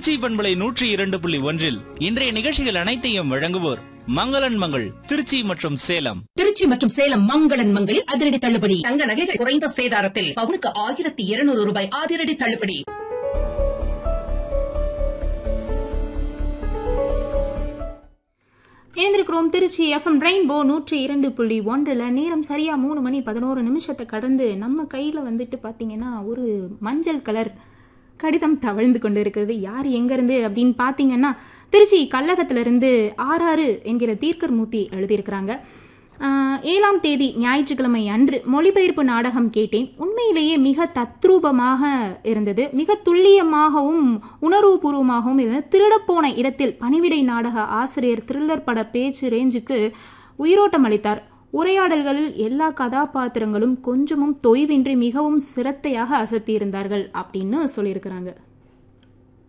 திருச்சி பண்பலை நூற்றி இரண்டு புள்ளி ஒன்றில் இன்றைய நிகழ்ச்சிகள் அனைத்தையும் வழங்குவோர் மங்களன் மங்கள் திருச்சி மற்றும் சேலம் திருச்சி மற்றும் சேலம் மங்களன் மங்களில் அதிரடி தள்ளுபடி தங்க நகைகள் குறைந்த சேதாரத்தில் பவுனுக்கு ஆயிரத்தி இருநூறு ரூபாய் அதிரடி தள்ளுபடி இணைந்திருக்கிறோம் திருச்சி எஃப்எம் ரெயின்போ நூற்றி இரண்டு புள்ளி ஒன்றில் நேரம் சரியா மூணு மணி பதினோரு நிமிஷத்தை கடந்து நம்ம கையில் வந்துட்டு பார்த்தீங்கன்னா ஒரு மஞ்சள் கலர் கடிதம் தவழ்ந்து கொண்டு இருக்கிறது யார் எங்கேருந்து அப்படின்னு பார்த்தீங்கன்னா திருச்சி கல்லகத்திலிருந்து ஆறாறு என்கிற தீர்க்கர் மூர்த்தி எழுதியிருக்கிறாங்க ஆஹ், ஏழாம் தேதி ஞாயிற்றுக்கிழமை அன்று மொழிபெயர்ப்பு நாடகம் கேட்டேன் உண்மையிலேயே மிக தத்ரூபமாக இருந்தது மிக துல்லியமாகவும் உணர்வுபூர்வமாகவும் இருந்தது திருடப்போன இடத்தில் பணிவிடை நாடக ஆசிரியர் த்ரில்லர் பட பேச்சு ரேஞ்சுக்கு உயிரோட்டம் அளித்தார் உரையாடல்களில் எல்லா கதாபாத்திரங்களும் கொஞ்சமும் தொய்வின்றி மிகவும் சிரத்தையாக அசத்தியிருந்தார்கள் அப்படின்னு சொல்லியிருக்கிறாங்க